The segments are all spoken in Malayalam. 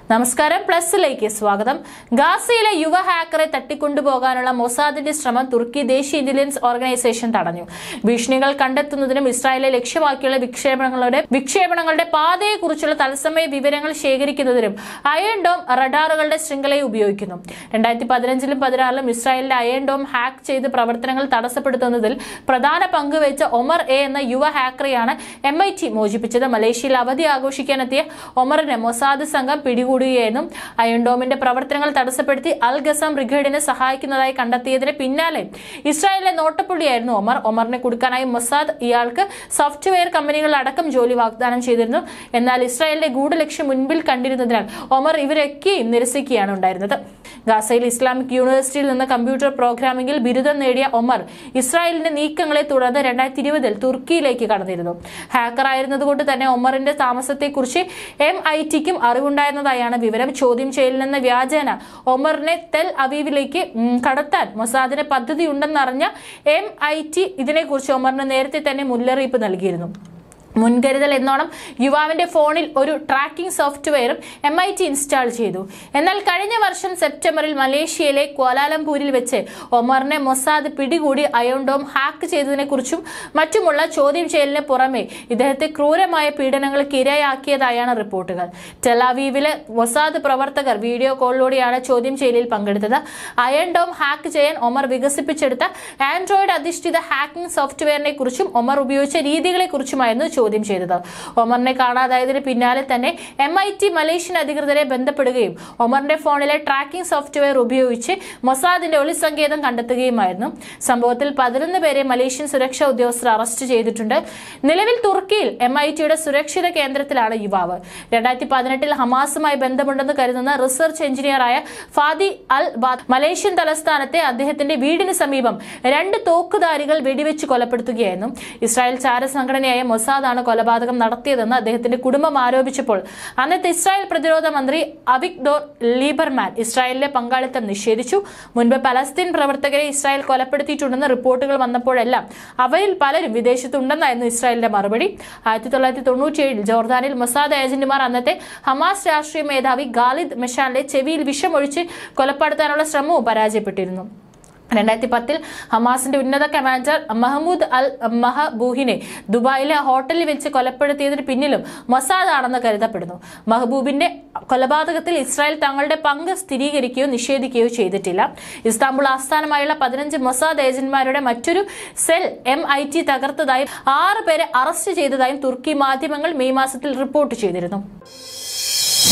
നമസ്കാരം പ്ലസിലേക്ക് സ്വാഗതം ഗാസയിലെ യുവ ഹാക്കറെ തട്ടിക്കൊണ്ടുപോകാനുള്ള മൊസാദിന്റെ ശ്രമം തുർക്കി ദേശീയ ഇന്റലിജൻസ് ഓർഗനൈസേഷൻ തടഞ്ഞു ഭീഷണികൾ കണ്ടെത്തുന്നതിനും ഇസ്രായേലെ ലക്ഷ്യമാക്കിയുള്ള വിക്ഷേപണങ്ങളുടെ വിക്ഷേപണങ്ങളുടെ പാതയെക്കുറിച്ചുള്ള തത്സമയ വിവരങ്ങൾ ശേഖരിക്കുന്നതിനും അയൺ ഡോം റഡാറുകളുടെ ശൃംഖലയെ ഉപയോഗിക്കുന്നു രണ്ടായിരത്തി പതിനഞ്ചിലും പതിനാറിലും ഇസ്രായേലിന്റെ അയൺ ഡോം ഹാക്ക് ചെയ്ത് പ്രവർത്തനങ്ങൾ തടസ്സപ്പെടുത്തുന്നതിൽ പ്രധാന പങ്ക് വെച്ച ഒമർ എ എന്ന യുവ ഹാക്കറെയാണ് എം ഐ ടി മോചിപ്പിച്ചത് മലേഷ്യയിൽ അവധി ആഘോഷിക്കാനെത്തിയ ഒമറിനെ മൊസാദ് സംഘം പിടികൂടുകയായിരുന്നു അയൺഡോമിന്റെ പ്രവർത്തനങ്ങൾ തടസ്സപ്പെടുത്തി അൽ ഗസം ബ്രിഗേഡിനെ സഹായിക്കുന്നതായി കണ്ടെത്തിയതിന് പിന്നാലെ ഇസ്രായേലിലെ നോട്ടപ്പുള്ളിയായിരുന്നു ഒമർ ഒമറിനെ കൊടുക്കാനായി മൊസാദ് ഇയാൾക്ക് സോഫ്റ്റ്വെയർ കമ്പനികൾ അടക്കം ജോലി വാഗ്ദാനം ചെയ്തിരുന്നു എന്നാൽ ഇസ്രായേലിന്റെ ഗൂഢലക്ഷ്യം മുൻപിൽ കണ്ടിരുന്നതിനാൽ ഒമർ ഇവരൊക്കെയും നിരസിക്കുകയാണ് ഉണ്ടായിരുന്നത് ഗാസയിൽ ഇസ്ലാമിക് യൂണിവേഴ്സിറ്റിയിൽ നിന്ന് കമ്പ്യൂട്ടർ പ്രോഗ്രാമിംഗിൽ ബിരുദം നേടിയ ഒമർ ഇസ്രായേലിന്റെ നീക്കങ്ങളെ തുടർന്ന് രണ്ടായിരത്തി ഇരുപതിൽ തുർക്കിയിലേക്ക് കടന്നിരുന്നു ഹാക്കർ ആയിരുന്നതുകൊണ്ട് തന്നെ ഒമറിന്റെ താമസത്തെക്കുറിച്ച് എം ഐ ടിക്കും അറിവുണ്ടായിരുന്നതായാണ് വിവരം ചോദ്യം ചെയ്യലിനെന്ന വ്യാജേന ഒമറിനെ തെൽ അവീവിലേക്ക് ഉം, കടത്താൻ മൊസാദിന് പദ്ധതിയുണ്ടെന്നറിഞ്ഞ എം ഐ ടി ഇതിനെക്കുറിച്ച് ഒമറിന് നേരത്തെ തന്നെ മുന്നറിയിപ്പ് നൽകിയിരുന്നു മുൻകരുതൽ എന്നോണം യുവാവിന്റെ ഫോണിൽ ഒരു ട്രാക്കിംഗ് സോഫ്റ്റ്വെയറും എം ഐ ടി ഇൻസ്റ്റാൾ ചെയ്തു എന്നാൽ കഴിഞ്ഞ വർഷം സെപ്റ്റംബറിൽ മലേഷ്യയിലെ ക്വാലാലംപൂരിൽ വെച്ച് ഒമറിനെ മൊസാദ് പിടികൂടി അയോണ്ടോം ഹാക്ക് ചെയ്തതിനെക്കുറിച്ചും മറ്റുമുള്ള ചോദ്യം ചെയ്യലിന് പുറമെ ഇദ്ദേഹത്തെ ക്രൂരമായ പീഡനങ്ങൾക്ക് ഇരയാക്കിയതായാണ് റിപ്പോർട്ടുകൾ ടെലാവീവിലെ മൊസാദ് പ്രവർത്തകർ വീഡിയോ കോളിലൂടെയാണ് ചോദ്യം ചെയ്യലിൽ പങ്കെടുത്തത് അയൺഡോം ഹാക്ക് ചെയ്യാൻ ഒമർ വികസിപ്പിച്ചെടുത്ത ആൻഡ്രോയിഡ് അധിഷ്ഠിത ഹാക്കിംഗ് സോഫ്റ്റ്വെയറിനെ കുറിച്ചും ഒമർ ഉപയോഗിച്ച രീതികളെ കുറിച്ചുമായിരുന്നു ചോദ്യം ചെയ്തത് ഒമറിനെ കാണാതായതിന് പിന്നാലെ തന്നെ എം ഐ ടി മലേഷ്യൻ അധികൃതരെ ബന്ധപ്പെടുകയും ഒമറിന്റെ ഫോണിലെ ട്രാക്കിംഗ് സോഫ്റ്റ്വെയർ ഉപയോഗിച്ച് മൊസാദിന്റെ ഒളിസങ്കേതം കണ്ടെത്തുകയുമായിരുന്നു സംഭവത്തിൽ പതിനൊന്ന് പേരെ മലേഷ്യൻ സുരക്ഷാ ഉദ്യോഗസ്ഥർ അറസ്റ്റ് ചെയ്തിട്ടുണ്ട് നിലവിൽ തുർക്കിയിൽ എം ഐ ടിയുടെ സുരക്ഷിത കേന്ദ്രത്തിലാണ് യുവാവ് രണ്ടായിരത്തി പതിനെട്ടിൽ ഹമാസുമായി ബന്ധമുണ്ടെന്ന് കരുതുന്ന റിസർച്ച് എഞ്ചിനീയറായ ഫാദി അൽ ബാദ് മലേഷ്യൻ തലസ്ഥാനത്തെ അദ്ദേഹത്തിന്റെ വീടിന് സമീപം രണ്ട് തോക്കുധാരികൾ വെടിവെച്ച് കൊലപ്പെടുത്തുകയായിരുന്നു ഇസ്രായേൽ ചാരസംഘടനയായ മൊസാദാണ് കൊലപാതകം നടത്തിയതെന്ന് അദ്ദേഹത്തിന്റെ കുടുംബം ആരോപിച്ചപ്പോൾ അന്നത്തെ ഇസ്രായേൽ പ്രതിരോധ മന്ത്രി അവിഗ്ഡോർ ലീബർമാൻ ഇസ്രായേലിലെ പങ്കാളിത്തം നിഷേധിച്ചു മുൻപ് പലസ്തീൻ പ്രവർത്തകരെ ഇസ്രായേൽ കൊലപ്പെടുത്തിയിട്ടുണ്ടെന്ന് റിപ്പോർട്ടുകൾ വന്നപ്പോഴെല്ലാം അവരിൽ പലരും വിദേശത്തുണ്ടെന്നായിരുന്നു ഇസ്രായേലിന്റെ മറുപടി ആയിരത്തി തൊള്ളായിരത്തി തൊണ്ണൂറ്റിയേഴിൽ ജോർദാനിൽ മൊസാദ് ഏജന്റുമാർ അന്നത്തെ ഹമാസ് രാഷ്ട്രീയ മേധാവി ഗാലിദ് മെഷാന്റെ ചെവിയിൽ വിഷമൊഴിച്ച് കൊലപ്പെടുത്താനുള്ള ശ്രമവും പരാജയപ്പെട്ടിരുന്നു രണ്ടായിരത്തി പത്തിൽ ഹമാസിന്റെ ഉന്നത കമാൻഡർ മഹമ്മൂദ് അൽ മഹബൂഹിനെ ദുബായിലെ ഹോട്ടലിൽ വെച്ച് കൊലപ്പെടുത്തിയതിന് പിന്നിലും മൊസാദ് ആണെന്ന് കരുതപ്പെടുന്നു മഹബൂബിന്റെ കൊലപാതകത്തിൽ ഇസ്രായേൽ തങ്ങളുടെ പങ്ക് സ്ഥിരീകരിക്കുകയോ നിഷേധിക്കുകയോ ചെയ്തിട്ടില്ല ഇസ്താംബുൾ ആസ്ഥാനമായുള്ള പതിനഞ്ച് മൊസാദ് ഏജന്റുമാരുടെ മറ്റൊരു സെൽ എം ഐ ടി തകർത്തതായും ആറ് പേരെ അറസ്റ്റ് ചെയ്തതായും തുർക്കി മാധ്യമങ്ങൾ മെയ് മാസത്തിൽ റിപ്പോർട്ട് ചെയ്തിരുന്നു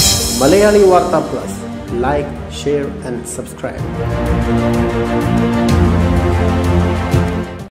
Malayali Vartha plus like share and subscribe